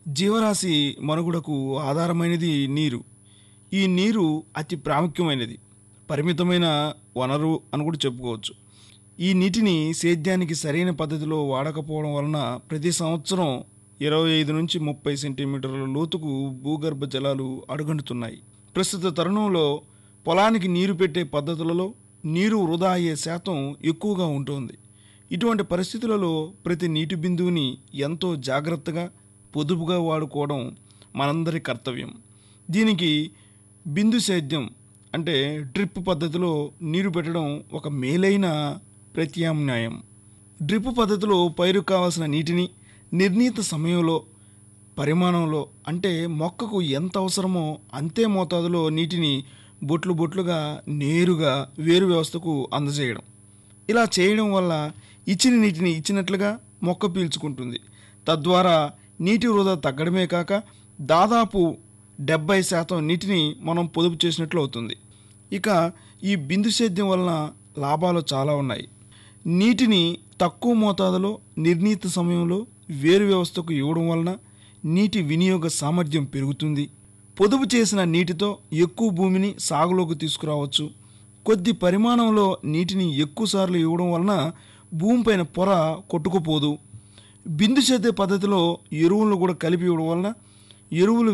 జీవరాశి మనుగడకు ఆధారమైనది నీరు ఈ నీరు అతి ప్రాముఖ్యమైనది పరిమితమైన వనరు అని కూడా చెప్పుకోవచ్చు ఈ నీటిని సేద్యానికి సరైన పద్ధతిలో వాడకపోవడం వలన ప్రతి సంవత్సరం ఇరవై ఐదు నుంచి ముప్పై సెంటీమీటర్ల లోతుకు భూగర్భ జలాలు అడుగంటుతున్నాయి ప్రస్తుత తరుణంలో పొలానికి నీరు పెట్టే పద్ధతులలో నీరు వృధా అయ్యే శాతం ఎక్కువగా ఉంటుంది ఇటువంటి పరిస్థితులలో ప్రతి నీటి బిందువుని ఎంతో జాగ్రత్తగా పొదుపుగా వాడుకోవడం మనందరి కర్తవ్యం దీనికి బిందు సేద్యం అంటే డ్రిప్ పద్ధతిలో నీరు పెట్టడం ఒక మేలైన ప్రత్యామ్నాయం డ్రిప్ పద్ధతిలో పైరుకు కావాల్సిన నీటిని నిర్ణీత సమయంలో పరిమాణంలో అంటే మొక్కకు ఎంత అవసరమో అంతే మోతాదులో నీటిని బొట్లు బొట్లుగా నేరుగా వేరు వ్యవస్థకు అందజేయడం ఇలా చేయడం వల్ల ఇచ్చిన నీటిని ఇచ్చినట్లుగా మొక్క పీల్చుకుంటుంది తద్వారా నీటి వృధా తగ్గడమే కాక దాదాపు డెబ్బై శాతం నీటిని మనం పొదుపు చేసినట్లు అవుతుంది ఇక ఈ బిందు సేద్యం వలన లాభాలు చాలా ఉన్నాయి నీటిని తక్కువ మోతాదులో నిర్ణీత సమయంలో వేరు వ్యవస్థకు ఇవ్వడం వలన నీటి వినియోగ సామర్థ్యం పెరుగుతుంది పొదుపు చేసిన నీటితో ఎక్కువ భూమిని సాగులోకి తీసుకురావచ్చు కొద్ది పరిమాణంలో నీటిని ఎక్కువసార్లు ఇవ్వడం వలన భూమిపైన పొర కొట్టుకుపోదు బిందు సేద్య పద్ధతిలో ఎరువులను కూడా కలిపి ఇవ్వడం వలన ఎరువులు